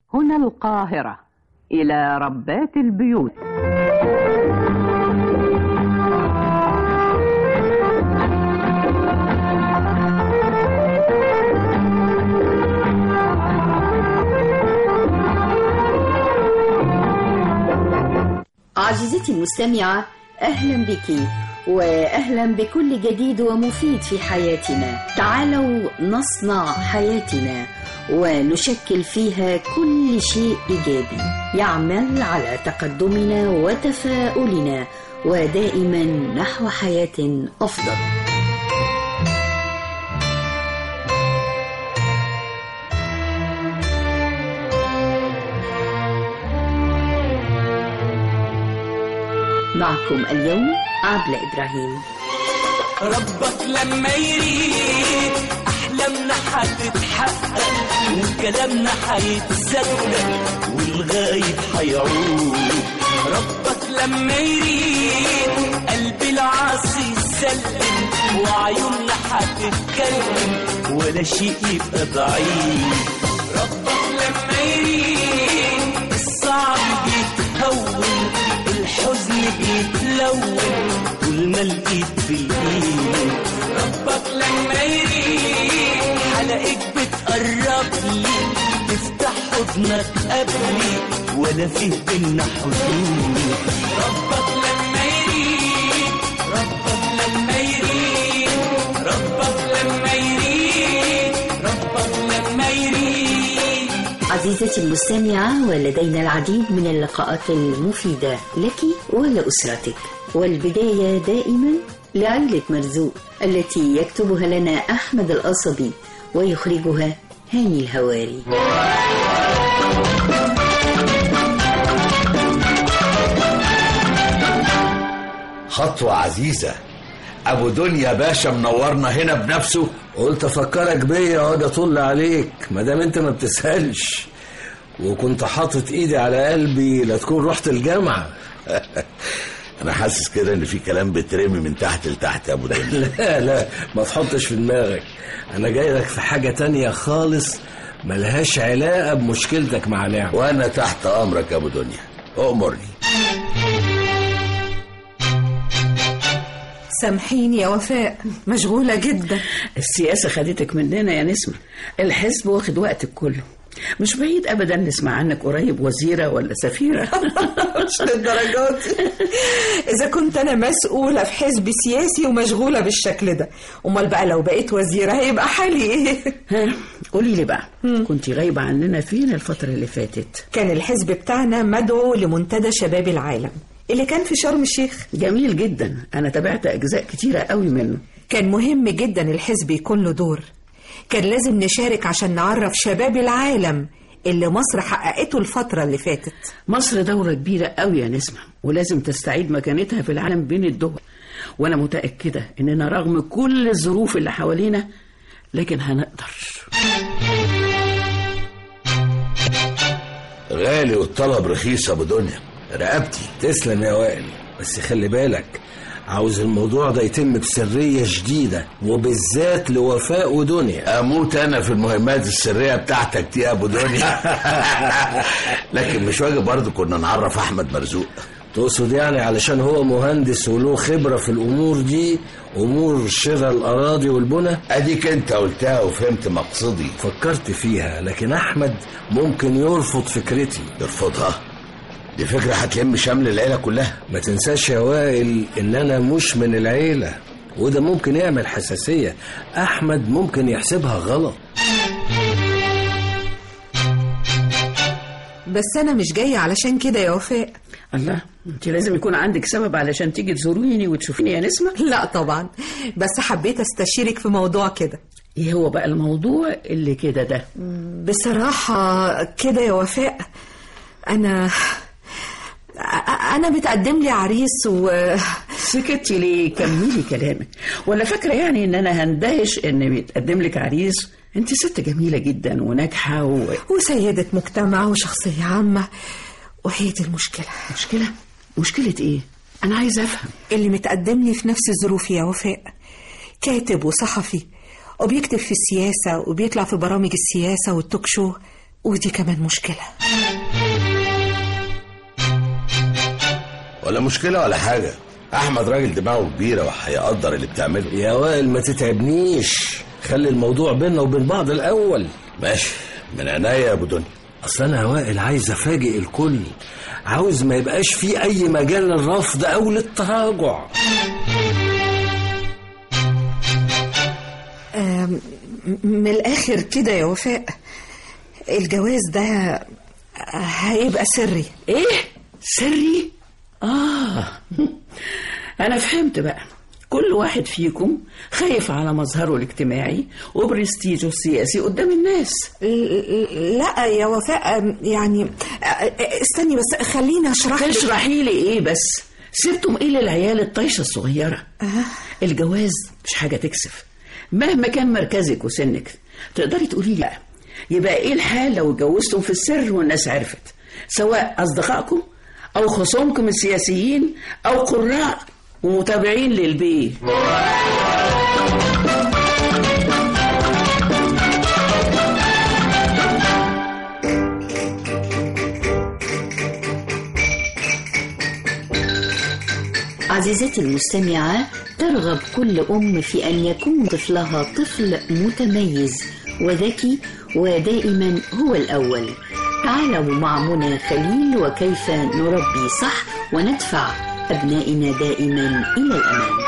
هنا القاهرة إلى ربات البيوت عزيزتي المستمعة أهلا بك وأهلا بكل جديد ومفيد في حياتنا تعالوا نصنع حياتنا ونشكل فيها كل شيء إيجابي يعمل على تقدمنا وتفاؤلنا ودائما نحو حياة أفضل معكم اليوم عبلة إبراهيم ربك لما يريد احلامنا هتتحقق وكلامنا هيتصدق والغايب هيعود ربك لما يريد قلب العاصي يسلم وعيوننا هتتكلم ولا شيء يبقى ضعيف ربك لما يريد الصعب بيتهون الحزن بيتلون طول ما الايد في الايد ربك لما يريد حلقك بتقرب لي تفتح حضنك قبلي ولا فيه بينا حدود ربك لما يريد ربك لما يريد ربك لما يريد ربك لما يريد عزيزتي المستمعة ولدينا العديد من اللقاءات المفيدة لك ولأسرتك والبداية دائما لعيلة مرزوق التي يكتبها لنا أحمد القصبي ويخرجها هاني الهواري خطوة عزيزة أبو دنيا باشا منورنا هنا بنفسه قلت افكرك بيا اقعد اطل عليك ما دام انت ما بتسالش وكنت حاطط ايدي على قلبي لا تكون رحت الجامعه أنا حاسس كده إن في كلام بيترمي من تحت لتحت يا أبو دنيا لا لا ما تحطش في دماغك انا جاي لك في حاجه تانية خالص ملهاش علاقه بمشكلتك مع نعمه وأنا تحت أمرك يا أبو دنيا أؤمرني سامحيني يا وفاء مشغولة جدا السياسة خدتك مننا يا نسمة الحزب واخد وقتك كله مش بعيد ابدا نسمع عنك قريب وزيره ولا سفيره مش للدرجات دي. إذا كنت أنا مسؤولة في حزب سياسي ومشغولة بالشكل ده أمال بقى لو بقيت وزيرة هيبقى حالي إيه ها قولي لي بقى كنت غايبه عننا فين الفتره اللي فاتت كان الحزب بتاعنا مدعو لمنتدى شباب العالم اللي كان في شرم الشيخ جميل جدا انا تابعت اجزاء كتيره قوي منه كان مهم جدا الحزب يكون له دور كان لازم نشارك عشان نعرف شباب العالم اللي مصر حققته الفترة اللي فاتت مصر دورة كبيرة قوي يا نسمة ولازم تستعيد مكانتها في العالم بين الدول وأنا متأكدة إننا رغم كل الظروف اللي حوالينا لكن هنقدر غالي والطلب رخيص يا أبو دنيا رقبتي تسلم يا وائل بس خلي بالك عاوز الموضوع ده يتم بسرية شديدة وبالذات لوفاء ودنيا أموت أنا في المهمات السرية بتاعتك دي يا أبو دنيا لكن مش واجب برضه كنا نعرف أحمد مرزوق تقصد يعني علشان هو مهندس وله خبرة في الأمور دي أمور شراء الأراضي والبنى أديك أنت قلتها وفهمت مقصدي فكرت فيها لكن أحمد ممكن يرفض فكرتي يرفضها دي فكرة هتلم شمل العيلة كلها ما تنساش يا وائل إن أنا مش من العيلة وده ممكن يعمل حساسية أحمد ممكن يحسبها غلط بس أنا مش جاية علشان كده يا وفاء الله انت لازم يكون عندك سبب علشان تيجي تزوريني وتشوفيني يا نسمة لا طبعا بس حبيت استشيرك في موضوع كده ايه هو بقى الموضوع اللي كده ده بصراحة كده يا وفاء أنا أنا متقدم لي عريس و سكتي ليه كملي كلامك ولا فاكره يعني ان انا هندهش ان بيتقدم لك عريس انت ست جميله جدا وناجحه و... وسيدة مجتمع وشخصية عامة وهي دي المشكلة مشكله مشكله ايه انا عايزه افهم اللي متقدم لي في نفس ظروفي يا وفاء كاتب وصحفي وبيكتب في السياسة وبيطلع في برامج السياسة والتوك شو ودي كمان مشكلة ولا مشكله ولا حاجه احمد راجل دماغه كبيره وهيقدر اللي بتعمله يا وائل ما تتعبنيش خلي الموضوع بيننا وبين بعض الاول ماشي من عينيا يا ابو دنيا اصل انا يا وائل عايز افاجئ الكل عاوز ما يبقاش في اي مجال للرفض او للتراجع آم، من الآخر كده يا وفاء الجواز ده هيبقى سري ايه سري اه انا فهمت بقى كل واحد فيكم خايف على مظهره الاجتماعي وبرستيجه السياسي قدام الناس لا يا وفاء آم، يعني آه، آه، استني بس خليني اشرح لك تشرحي لي ايه بس سبتم ايه للعيال الطايشه الصغيره الجواز مش حاجه تكسف مهما كان مركزك وسنك تقدري تقولي لي بقى يبقى ايه الحال لو اتجوزتم في السر والناس عرفت سواء اصدقائكم او خصومكم السياسيين او قراء ومتابعين للبيت عزيزتي المستمعة ترغب كل أم في أن يكون طفلها طفل متميز وذكي ودائما هو الأول تعالوا مع منى خليل وكيف نربي صح وندفع أبنائنا دائما إلى الأمام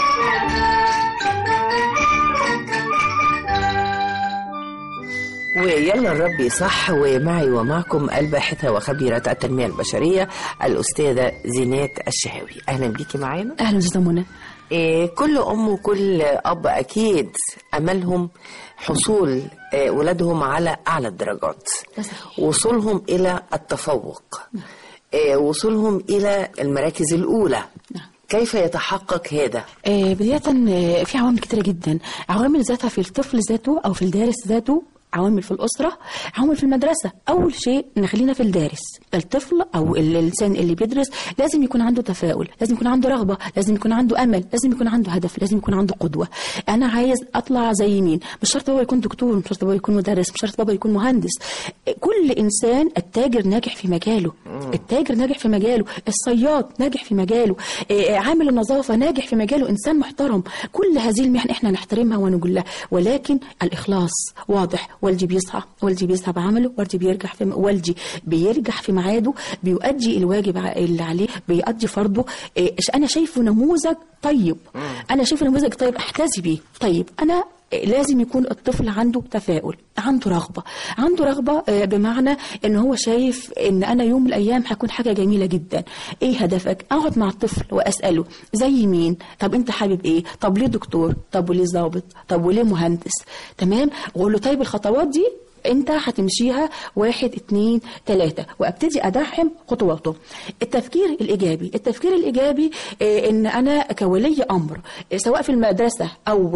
ويلا نربي صح ومعي ومعكم الباحثة وخبيرة التنمية البشرية الأستاذة زينات الشهاوي أهلا بيكي معانا اهلا استاذه منى إيه كل أم وكل أب أكيد أملهم حصول إيه ولادهم على أعلى الدرجات وصولهم إلى التفوق إيه وصولهم إلى المراكز الأولى كيف يتحقق هذا؟ آه، بداية آه، في عوامل كتيرة جدا عوامل ذاتها في الطفل ذاته أو في الدارس ذاته عوامل في الأسرة عوامل في المدرسة أول شيء نخلينا في الدارس الطفل أو ال- الإنسان اللي بيدرس لازم يكون عنده تفاؤل لازم يكون عنده رغبة لازم يكون عنده أمل لازم يكون عنده هدف لازم يكون عنده قدوة أنا عايز أطلع زي مين مش شرط بابا يكون دكتور مش شرط بابا يكون مدرس مش شرط بابا يكون مهندس كل إنسان التاجر ناجح في مجاله التاجر ناجح في مجاله الصياد ناجح في مجاله آه، عامل النظافة ناجح في مجاله إنسان محترم كل هذه المهن إحنا نحترمها ونقولها ولكن الإخلاص واضح والدي بيصحى والدي بيصحى بعمله والدي بيرجع في والدي بيرجع في ميعاده بيؤدي الواجب ع- اللي عليه بيؤدي فرضه آه، أنا شايفه نموذج طيب أنا شايفه نموذج طيب أحتذي بيه طيب أنا لازم يكون الطفل عنده تفاؤل عنده رغبة عنده رغبة آه، بمعنى ان هو شايف ان انا يوم من الايام هكون حاجة جميلة جدا ايه هدفك اقعد مع الطفل واسأله زي مين طب انت حابب ايه طب ليه دكتور طب وليه ضابط طب وليه مهندس تمام واقول له طيب الخطوات دي انت هتمشيها واحد اتنين تلاتة وابتدي ادعم خطواته التفكير الايجابي التفكير الايجابي اه ان انا كولي امر اه سواء في المدرسة او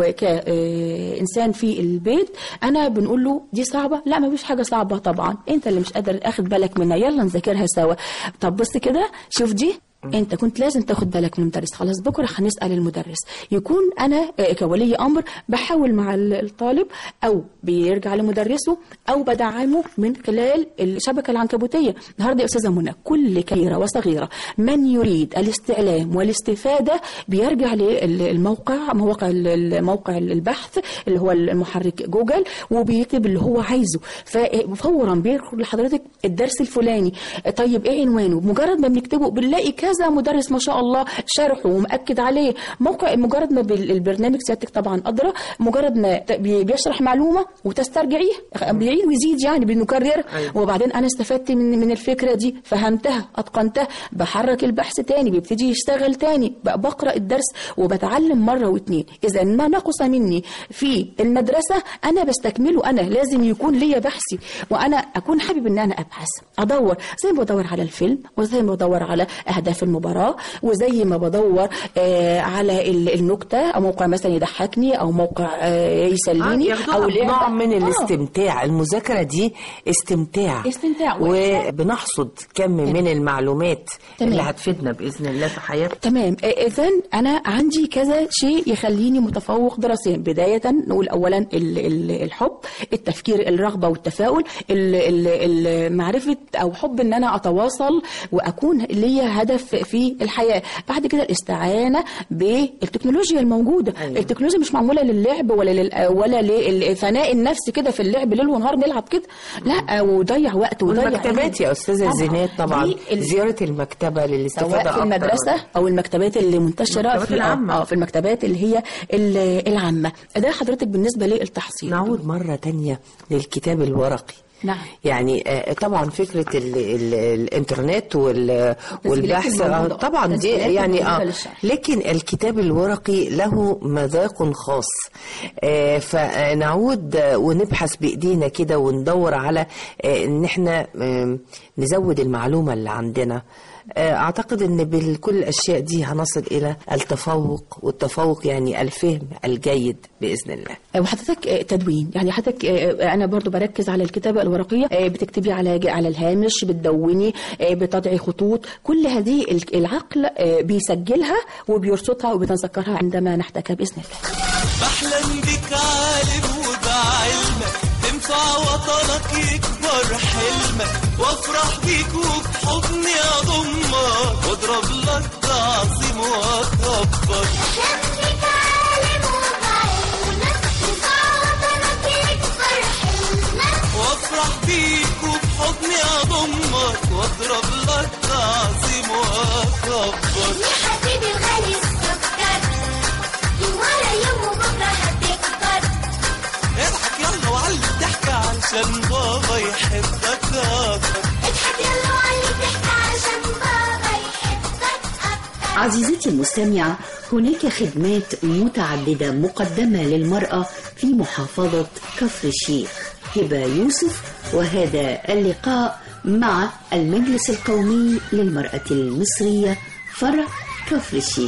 كانسان في البيت انا بنقول له دي صعبة لا ما فيش حاجة صعبة طبعا انت اللي مش قادر اخد بالك منها يلا نذاكرها سوا طب بص كده شوف دي انت كنت لازم تاخد بالك من المدرس خلاص بكره هنسال المدرس يكون انا آه، كولي امر بحاول مع ال- الطالب او بيرجع لمدرسه او بدعمه من خلال الشبكه العنكبوتيه النهارده يا استاذه منى كل كبيره وصغيره من يريد الاستعلام والاستفاده بيرجع للموقع مواقع ال- موقع البحث اللي هو المحرك جوجل وبيكتب اللي هو عايزه ففورا بيدخل لحضرتك الدرس الفلاني طيب ايه عنوانه مجرد ما بنكتبه بنلاقي كذا مدرس ما شاء الله شارحه ومأكد عليه موقع مجرد ما بال- البرنامج سيادتك طبعا أدرى مجرد ما ت- بي- بيشرح معلومة وتسترجعيه بيعيد ويزيد يعني بنكررها وبعدين أنا استفدت من من الفكرة دي فهمتها أتقنتها بحرك البحث تاني بيبتدي يشتغل تاني بقى بقرأ الدرس وبتعلم مرة واتنين إذا ما نقص مني في المدرسة أنا بستكمله أنا لازم يكون ليا بحثي وأنا أكون حابب إن أنا أبحث أدور زي ما بدور على الفيلم وزي ما بدور على أهداف المباراة وزي ما بدور آه على ال- النكتة أو موقع مثلا يضحكني أو موقع آه يسليني ياخدوها أو لعبة. نوع من آه. الاستمتاع المذاكرة دي استمتاع استمتاع. وبنحصد كم من المعلومات تمام. اللي هتفيدنا بإذن الله في حياتنا تمام اذا انا عندي كذا شيء يخليني متفوق دراسيا بدايه نقول اولا ال- ال- الحب التفكير الرغبه والتفاؤل ال- ال- ال- معرفه او حب ان انا اتواصل واكون ليا هدف في في الحياه بعد كده الاستعانه بالتكنولوجيا الموجوده أيوة. التكنولوجيا مش معموله للعب ولا لل ولا للفناء النفسي كده في اللعب ليل ونهار نلعب كده لا وضيع وقت وضيع والمكتبات يا استاذه طبعاً. زينات طبعا دي ال- زياره المكتبه للاستفاده سواء في أكتر. المدرسة أو المكتبات اللي منتشرة المكتبات في العامة. اه في المكتبات اللي هي ال- العامة ده حضرتك بالنسبة للتحصيل نعود مرة تانية للكتاب الورقي نعم. يعني آه، طبعا فكرة ال ال الانترنت وال والبحث آه، الموجودة. طبعا دي التسجيلات يعني الموجودة اه للشعب. لكن الكتاب الورقي له مذاق خاص آه، فنعود آه، ونبحث بايدينا كده وندور على آه، ان احنا آه، نزود المعلومة اللي عندنا آه، اعتقد ان بكل الاشياء دي هنصل الى التفوق والتفوق يعني الفهم الجيد باذن الله وحضرتك آه، تدوين يعني حضرتك آه، انا برضو بركز على الكتابه الورقيه آه، بتكتبي على على الهامش بتدوني آه، بتضعي خطوط كل هذه ال- العقل آه، بيسجلها وبيرصدها وبيتذكرها عندما نحتاجها باذن الله بحلم بك عالم وبعلمك تنفع وطنك يكبر حلمك وافرح بيك وبحضني اضمك واضرب لك تعظيم واكبر وافرح بيك وبحضني اضمك واضرب لك تعظيم واكبر اضحك يلا وعلي الضحكة علشان بابا يحبك اكتر عزيزتي المستمعة هناك خدمات متعددة مقدمة للمرأة في محافظة كفر الشيخ هبة يوسف وهذا اللقاء مع المجلس القومي للمرأة المصرية فرع كفر الشيخ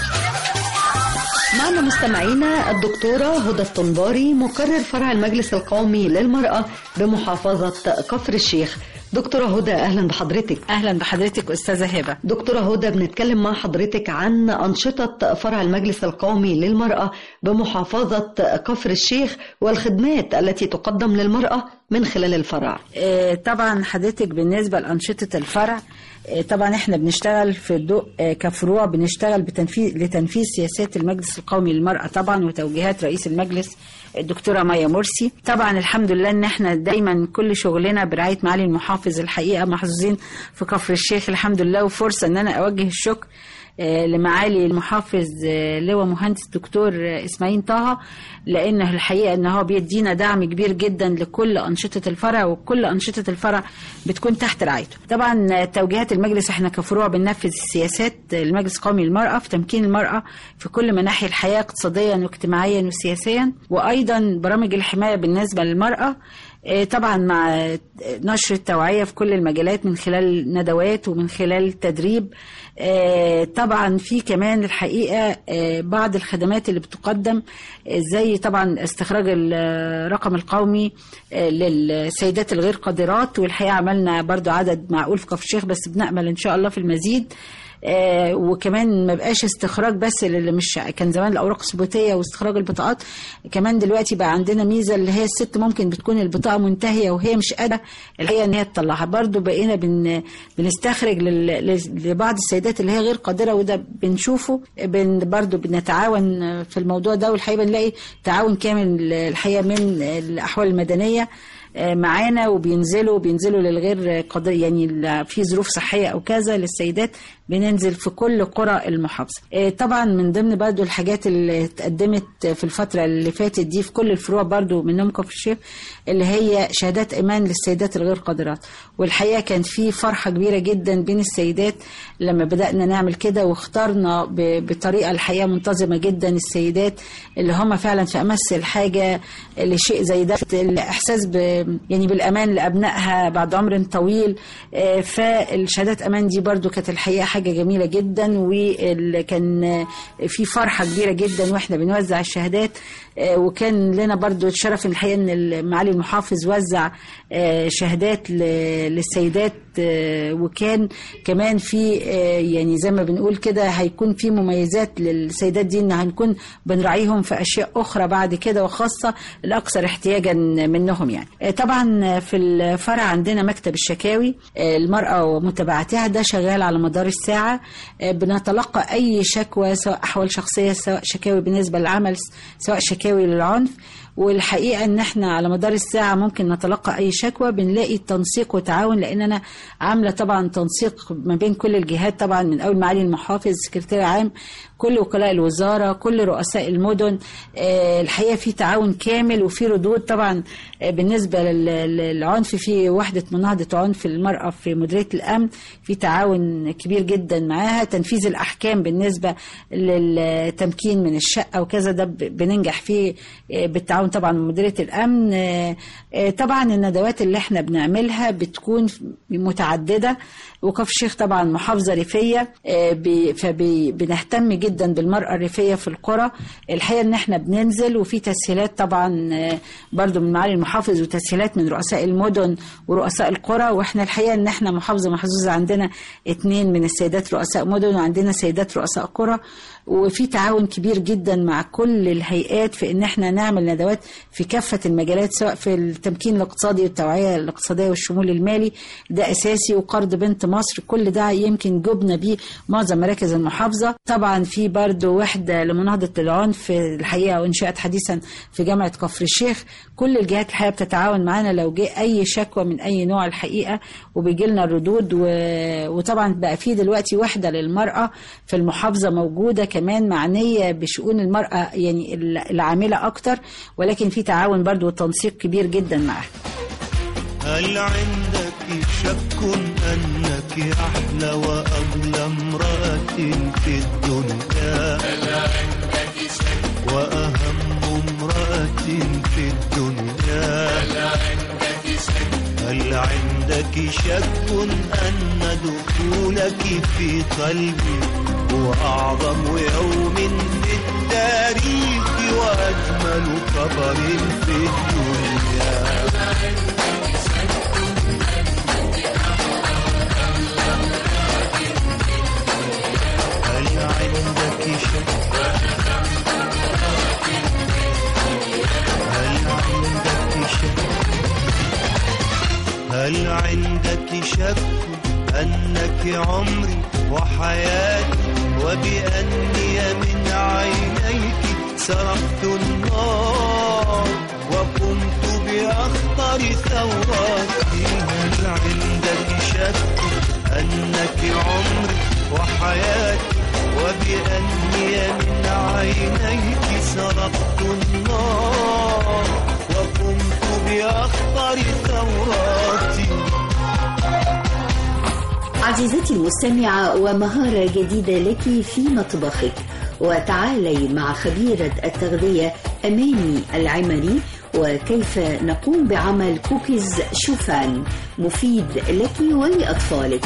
معنا مستمعينا الدكتورة هدى الطنباري مقرر فرع المجلس القومي للمرأة بمحافظة كفر الشيخ دكتورة هدى أهلا بحضرتك اهلا بحضرتك استاذه هبه دكتورة هدى بنتكلم مع حضرتك عن أنشطة فرع المجلس القومي للمرأة بمحافظة كفر الشيخ والخدمات التي تقدم للمرأة من خلال الفرع آه، طبعا حضرتك بالنسبه لانشطه الفرع آه، طبعا احنا بنشتغل في الضوء آه، كفروع بنشتغل بتنفيذ لتنفيذ سياسات المجلس القومي للمراه طبعا وتوجيهات رئيس المجلس الدكتوره مايا مرسي طبعا الحمد لله ان احنا دايما كل شغلنا برعايه معالي المحافظ الحقيقه محظوظين في كفر الشيخ الحمد لله وفرصه ان انا اوجه الشكر آه، لمعالي المحافظ آه، لواء مهندس دكتور آه، اسماعيل طه لانه الحقيقه ان هو بيدينا دعم كبير جدا لكل انشطه الفرع وكل انشطه الفرع بتكون تحت رعايته. طبعا آه، توجيهات المجلس احنا كفروع بننفذ سياسات المجلس القومي للمراه في تمكين المراه في كل مناحي الحياه اقتصاديا واجتماعيا وسياسيا وايضا برامج الحمايه بالنسبه للمراه آه، طبعا مع آه، نشر التوعية في كل المجالات من خلال ندوات ومن خلال تدريب آه، طبعا في كمان الحقيقة آه، بعض الخدمات اللي بتقدم آه، زي طبعا استخراج الرقم القومي آه، للسيدات الغير قادرات والحقيقة عملنا برضو عدد معقول في كفر الشيخ بس بنأمل إن شاء الله في المزيد آه وكمان ما بقاش استخراج بس اللي مش كان زمان الاوراق الثبوتيه واستخراج البطاقات كمان دلوقتي بقى عندنا ميزه اللي هي الست ممكن بتكون البطاقه منتهيه وهي مش قادره الحقيقه ان هي تطلعها برضو بقينا بن بنستخرج لل- لل- لبعض السيدات اللي هي غير قادره وده بنشوفه بن برضو بنتعاون في الموضوع ده والحقيقه بنلاقي تعاون كامل الحقيقه من الاحوال المدنيه آه، معانا وبينزلوا بينزلوا للغير قادر يعني ال- في ظروف صحيه او كذا للسيدات بننزل في كل قرى المحافظه. آه، طبعا من ضمن برضو الحاجات اللي اتقدمت في الفتره اللي فاتت دي في كل الفروع برضو منهم كفر الشيخ اللي هي شهادات ايمان للسيدات الغير قادرات والحقيقه كان في فرحه كبيره جدا بين السيدات لما بدانا نعمل كده واخترنا ب- بطريقه الحقيقه منتظمه جدا السيدات اللي هم فعلا في امس الحاجه لشيء زي ده الاحساس ب يعني بالامان لابنائها بعد عمر طويل آه، فالشهادات امان دي برضو كانت الحقيقه حاجه جميله جدا وكان في فرحه كبيره جدا واحنا بنوزع الشهادات آه، وكان لنا برضو الشرف الحقيقه ان معالي المحافظ وزع آه، شهادات ل- للسيدات آه، وكان كمان في آه، يعني زي ما بنقول كده هيكون في مميزات للسيدات دي ان هنكون بنراعيهم في اشياء اخرى بعد كده وخاصه الاكثر احتياجا منهم يعني آه، طبعا في الفرع عندنا مكتب الشكاوي آه، المراه ومتابعتها ده شغال على مدار الساعه آه، بنتلقى اي شكوى سواء احوال شخصيه سواء شكاوي بالنسبه للعمل سواء شكاوي للعنف والحقيقه ان احنا على مدار الساعه ممكن نتلقى اي شكوى بنلاقي تنسيق وتعاون لان انا عامله طبعا تنسيق ما بين كل الجهات طبعا من اول معالي المحافظ سكرتير عام كل وكلاء الوزاره كل رؤساء المدن آه، الحقيقه في تعاون كامل وفي ردود طبعا آه، بالنسبه لل- للعنف في وحده مناهضه عنف المراه في مديريه الامن في تعاون كبير جدا معاها تنفيذ الاحكام بالنسبه للتمكين من الشقه وكذا ده ب- بننجح فيه آه، بالتعاون طبعا من مديريه الامن آه، آه، طبعا الندوات اللي احنا بنعملها بتكون متعدده وكفر الشيخ طبعا محافظه ريفيه فبنهتم جدا بالمراه الريفيه في القرى الحقيقه ان احنا بننزل وفي تسهيلات طبعا آه، برضو من معالي المحافظ وتسهيلات من رؤساء المدن ورؤساء القرى واحنا الحقيقه ان احنا محافظه محظوظه عندنا اتنين من السيدات رؤساء مدن وعندنا سيدات رؤساء قرى وفي تعاون كبير جدا مع كل الهيئات في ان احنا نعمل ندوات في كافه المجالات سواء في التمكين الاقتصادي والتوعيه الاقتصاديه والشمول المالي ده اساسي وقرض بنت مصر كل ده يمكن جبنا بيه معظم مراكز المحافظه طبعا في برضو وحده لمناهضه العنف الحقيقه وانشات حديثا في جامعه كفر الشيخ كل الجهات الحقيقه بتتعاون معانا لو جه اي شكوى من اي نوع الحقيقه وبيجي لنا الردود و... وطبعا بقى في دلوقتي وحده للمراه في المحافظه موجوده كمان معنيه بشؤون المراه يعني العامله اكتر ولكن في تعاون برضو وتنسيق كبير جدا معاها هل عندك شك أنك أحلى وأغلى امرأة في الدنيا هل عندك شك وأهم امرأة في الدنيا هل عندك شك هل عندك شك أن دخولك في قلبي هو أعظم يوم في التاريخ وأجمل خبر في الدنيا هل عندك شك هل عندك شك هل عندك شك هل عندك شك أنك عمري وحياتي وبأني من عينيك سرقت النار وقمت بأخطر ثوراتي هل عندك شك أنك عمري وحياتي وبأني من عينيك سرقت النار وقمت بأخطر ثوراتي عزيزتي المستمعة ومهارة جديدة لك في مطبخك وتعالي مع خبيرة التغذية أماني العمري وكيف نقوم بعمل كوكيز شوفان مفيد لك ولأطفالك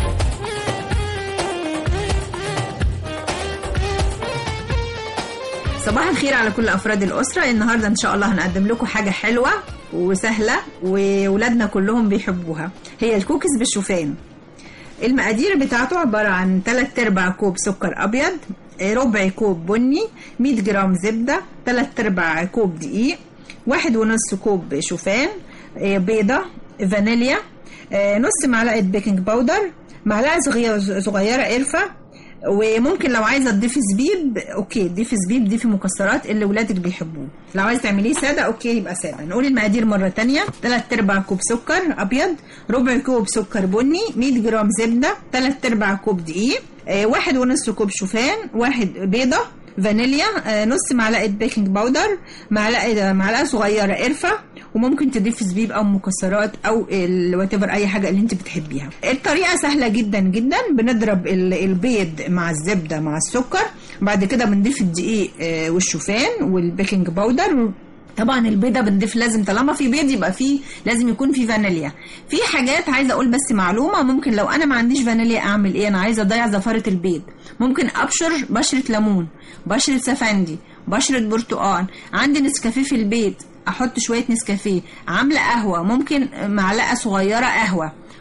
صباح الخير على كل افراد الاسره النهارده ان شاء الله هنقدم لكم حاجه حلوه وسهله وولادنا كلهم بيحبوها هي الكوكيز بالشوفان المقادير بتاعته عباره عن 3 ارباع كوب سكر ابيض ربع كوب بني 100 جرام زبده 3 ارباع كوب دقيق واحد ونص كوب شوفان بيضه فانيليا نص معلقه بيكنج باودر معلقه صغيره صغيره قرفه وممكن لو عايزه تضيفي زبيب اوكي ضيفي زبيب ضيفي مكسرات اللي ولادك بيحبوه لو عايزه تعمليه ساده اوكي يبقى ساده نقول المقادير مره تانية 3 ارباع كوب سكر ابيض ربع كوب سكر بني 100 جرام زبده 3 ارباع كوب دقيق آه، واحد ونص كوب شوفان واحد بيضه فانيليا آه، نص معلقه بيكنج باودر معلقه معلقه صغيره قرفه وممكن تضيفي زبيب او مكسرات او وات اي حاجه اللي انت بتحبيها الطريقه سهله جدا جدا بنضرب ال- البيض مع الزبده مع السكر بعد كده بنضيف الدقيق آه، والشوفان والبيكنج باودر طبعا البيضه بنضيف لازم طالما في بيض يبقى فيه لازم يكون في فانيليا في حاجات عايزه اقول بس معلومه ممكن لو انا ما عنديش فانيليا اعمل ايه انا عايزه اضيع زفاره البيض ممكن ابشر بشره ليمون بشره سفندي بشره برتقال عندي نسكافيه في البيت احط شويه نسكافيه عامله قهوه ممكن معلقه صغيره قهوه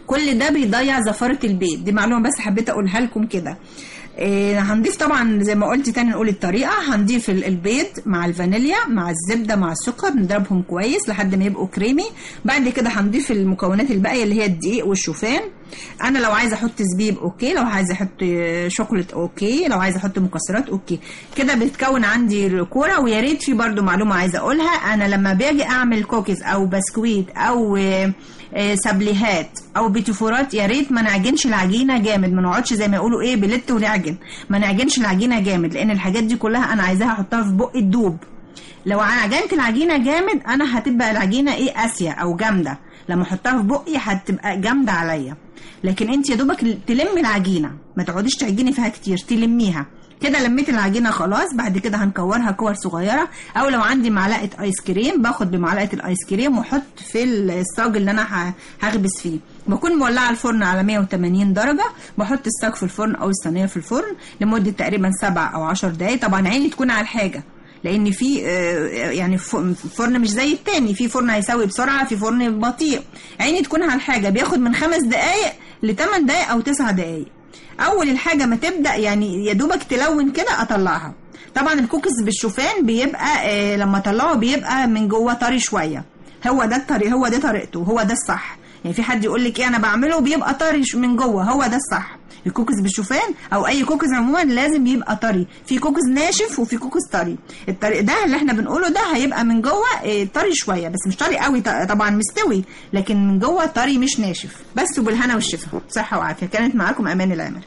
كل ده بيضيع زفاره البيت دي معلومه بس حبيت اقولها لكم كده إيه هنضيف طبعا زي ما قلت تاني نقول الطريقه هنضيف ال- البيض مع الفانيليا مع الزبده مع السكر نضربهم كويس لحد ما يبقوا كريمي بعد كده هنضيف المكونات الباقيه اللي هي الدقيق والشوفان انا لو عايزه احط زبيب اوكي لو عايزه احط شوكولاته اوكي لو عايزه احط مكسرات اوكي كده بتكون عندي الكوره ويا ريت في برضو معلومه عايزه اقولها انا لما باجي اعمل كوكيز او بسكويت او آه، آه، سبليهات او بيتيفورات يا ريت ما نعجنش العجينه جامد ما نقعدش زي ما يقولوا ايه بلت ونعجن ما نعجنش العجينه جامد لان الحاجات دي كلها انا عايزاها احطها في بق الدوب لو عجنت العجينه جامد انا هتبقى العجينه ايه قاسيه او جامده لما احطها في بقي هتبقى جامده عليا لكن انت يا دوبك تلمي العجينه ما تقعديش تعجني فيها كتير تلميها كده لميت العجينه خلاص بعد كده هنكورها كور صغيره او لو عندي معلقه ايس كريم باخد بمعلقه الايس كريم واحط في الصاج اللي انا ه- هخبز فيه بكون مولعه الفرن على 180 درجه بحط الصاج في الفرن او الصينيه في الفرن لمده تقريبا 7 او 10 دقائق طبعا عيني تكون على الحاجه لان في آه، يعني ف- فرن مش زي التاني في فرن هيسوي بسرعه في فرن بطيء عيني تكون على الحاجه بياخد من خمس دقائق ل 8 دقائق او 9 دقائق اول الحاجه ما تبدا يعني يا دوبك تلون كده اطلعها طبعا الكوكيز بالشوفان بيبقى آه لما اطلعه بيبقى من جوه طري شويه هو ده الطريق هو ده طريقته هو ده الصح يعني في حد يقول لك ايه انا بعمله بيبقى طري ش- من جوه هو ده الصح الكوكيز بالشوفان او اي كوكيز عموما لازم يبقى طري في كوكيز ناشف وفي كوكيز طري الطريق ده اللي احنا بنقوله ده هيبقى من جوه آه، طري شويه بس مش طري قوي ط- طبعا مستوي لكن من جوه طري مش ناشف بس وبالهنا والشفا صحه وعافيه كانت معاكم امان العامر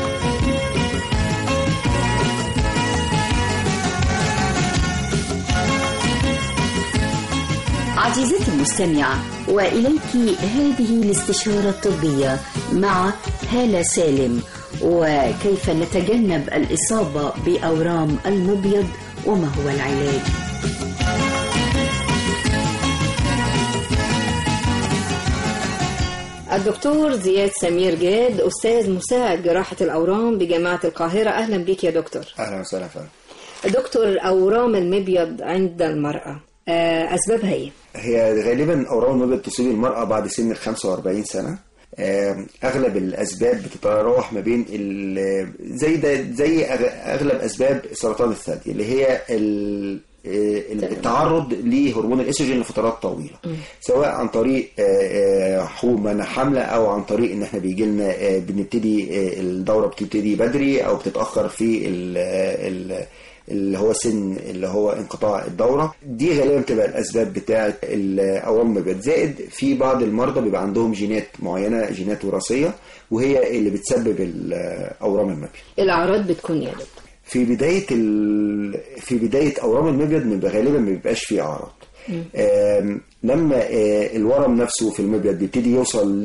عزيزتي المستمعة وإليك هذه الاستشارة الطبية مع هالة سالم وكيف نتجنب الإصابة بأورام المبيض وما هو العلاج الدكتور زياد سمير جاد أستاذ مساعد جراحة الأورام بجامعة القاهرة أهلا بك يا دكتور اهلا وسهلا فندم دكتور أورام المبيض عند المرأة آه، أسبابها إيه؟ هي غالبا اورام المبيض تصيب المراه بعد سن ال 45 سنه آم، اغلب الاسباب بتتراوح ما بين ال- زي ده زي أغ- اغلب اسباب سرطان الثدي اللي هي ال- آه، التعرض لهرمون الاستروجين لفترات طويله سواء عن طريق آه، آه، حبوب منع حمله او عن طريق ان احنا بيجي لنا آه، بنبتدي آه، الدوره بتبتدي بدري او بتتاخر في ال- آه، ال- اللي هو سن اللي هو انقطاع الدوره دي غالبا بتبقى الاسباب بتاعه الاورام المبيض زائد في بعض المرضى بيبقى عندهم جينات معينه جينات وراثيه وهي اللي بتسبب الاورام المبيض الأعراض بتكون إيه يا دكتور؟ في بدايه ل... في بدايه اورام المبيض بيبقى غالبا ما بيبقاش فيه اعراض آم، لما آه، الورم نفسه في المبيض بيبتدي يوصل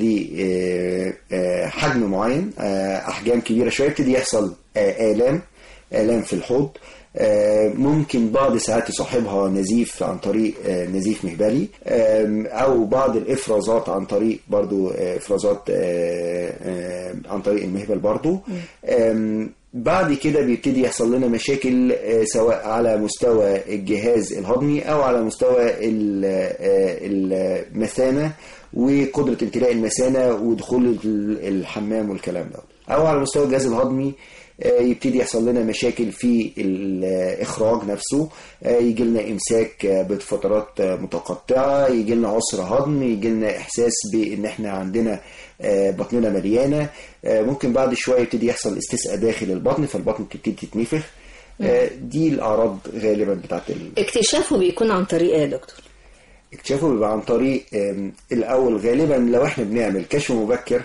لحجم معين آه، احجام كبيره شويه يبتدي يحصل آه، الام الام في الحوض آه، ممكن بعض ساعات يصاحبها نزيف عن طريق آه، نزيف مهبلي آم، او بعض الافرازات عن طريق برضو آه، افرازات آه، آه، عن طريق المهبل برضو آم، بعد كده بيبتدي يحصل لنا مشاكل آه، سواء على مستوى الجهاز الهضمي او على مستوى ال- آه، المثانه وقدره امتلاء المثانه ودخول ال- الحمام والكلام ده او على مستوى الجهاز الهضمي آه، يبتدي يحصل لنا مشاكل في الاخراج نفسه آه، يجي لنا امساك آه، بفترات آه، متقطعه يجي لنا عسر هضم يجي لنا احساس بان احنا عندنا آه، بطننا مليانه آه، ممكن بعد شويه يبتدي يحصل استسقاء داخل البطن فالبطن بتبتدي تتنفخ آه، دي الاعراض غالبا بتاعت ال- اكتشافه بيكون عن طريق إيه يا دكتور؟ اكتشافه بيبقى عن طريق آم، الاول غالبا لو احنا بنعمل كشف مبكر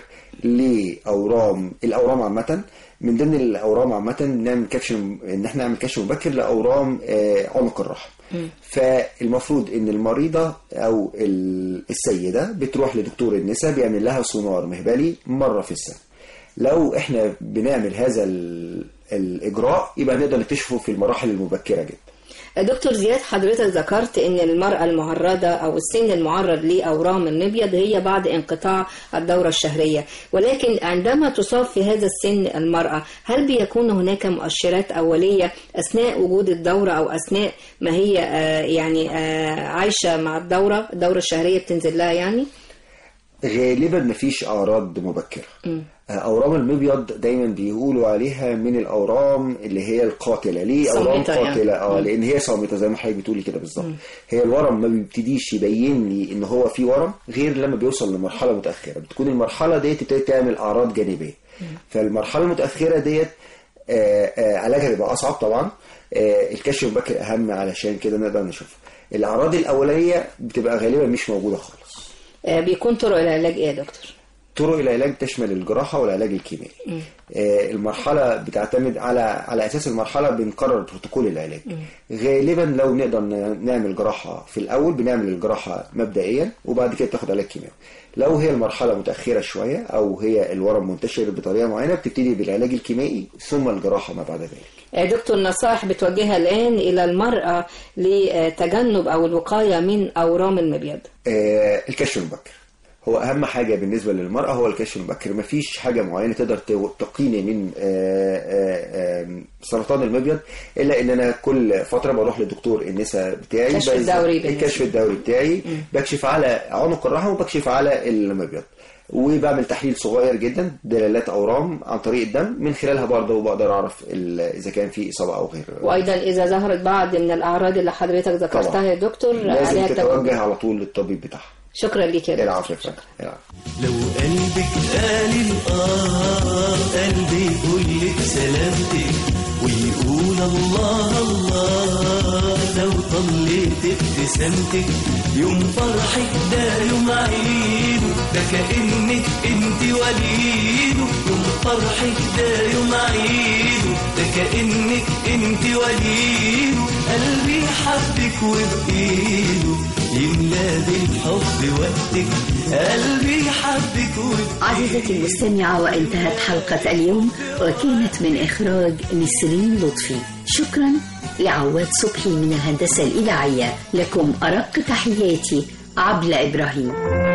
لاورام الاورام عامه من ضمن الاورام عامه بنعمل كشف ان احنا نعمل كشف مبكر لاورام آه، عنق الرحم فالمفروض ان المريضه او ال- السيده بتروح لدكتور النساء بيعمل لها سونار مهبلي مره في السنه لو احنا بنعمل هذا ال- الاجراء يبقى نقدر نكتشفه في المراحل المبكره جدا دكتور زياد حضرتك ذكرت ان المرأة المعرضة او السن المعرض لاورام المبيض هي بعد انقطاع الدورة الشهرية ولكن عندما تصاب في هذا السن المرأة هل بيكون هناك مؤشرات اولية اثناء وجود الدورة او اثناء ما هي آه، يعني آه، عايشة مع الدورة الدورة الشهرية بتنزل لها يعني غالبا مفيش اعراض مبكره آه، اورام المبيض دايما بيقولوا عليها من الاورام اللي هي القاتله ليه اورام صامتة يعني. قاتله اه مم. لان هي صامته زي ما حضرتك بتقولي كده بالظبط هي الورم ما بيبتديش يبين لي ان هو في ورم غير لما بيوصل لمرحله متاخره بتكون المرحله ديت تبتدي تعمل اعراض جانبيه فالمرحله المتاخره ديت آه، آه، علاجها بيبقى اصعب طبعا آه، الكشف المبكر اهم علشان كده نقدر نشوفها الاعراض الاوليه بتبقى غالبا مش موجوده خالص آه، بيكون طرق العلاج ايه يا دكتور؟ طرق العلاج تشمل الجراحه والعلاج الكيميائي آه، المرحله بتعتمد على على اساس المرحله بنقرر بروتوكول العلاج غالبا لو نقدر ن- نعمل جراحه في الاول بنعمل الجراحه مبدئيا وبعد كده تاخد علاج كيميائي لو هي المرحله متاخره شويه او هي الورم منتشر بطريقه معينه بتبتدي بالعلاج الكيميائي ثم الجراحه ما بعد ذلك آه، دكتور نصائح بتوجهها الآن إلى المرأة لتجنب أو الوقاية من أورام المبيض آه، الكشف المبكر هو اهم حاجه بالنسبه للمراه هو الكشف المبكر مفيش حاجه معينه تقدر تو- تقيني من آه، آه، آه، سرطان المبيض الا ان انا كل فتره بروح لدكتور النساء بتاعي الكشف بس- الدوري بالنسبة. الكشف الدوري بتاعي بكشف على عنق الرحم وبكشف على المبيض وبعمل تحليل صغير جدا دلالات اورام عن طريق الدم من خلالها برضه بقدر اعرف ال- اذا كان في اصابه او غير وأيضا إذا ظهرت بعض من الأعراض اللي حضرتك ذكرتها طبعاً. يا دكتور لازم عليها تتوجه التوجه على طول للطبيب بتاعها شكرا ليك يا دكتور العفو يا فندم العفو لو قلبك قال الآه قلبي يقول لك سلامتك ويقول الله الله لو طليت ابتسامتك يوم فرحك ده يوم عيده ده كأنك انت وليده يوم فرحك ده يوم عيده ده كأنك انت وليده قلبي حبك وبإيده يملا بالحب وقتك قلبي حبك وبإيده عزيزتي المستمعة وانتهت حلقة اليوم وكانت من إخراج نسرين لطفي شكرا لعواد صبحي من الهندسة الإذاعية لكم أرق تحياتي عبلة إبراهيم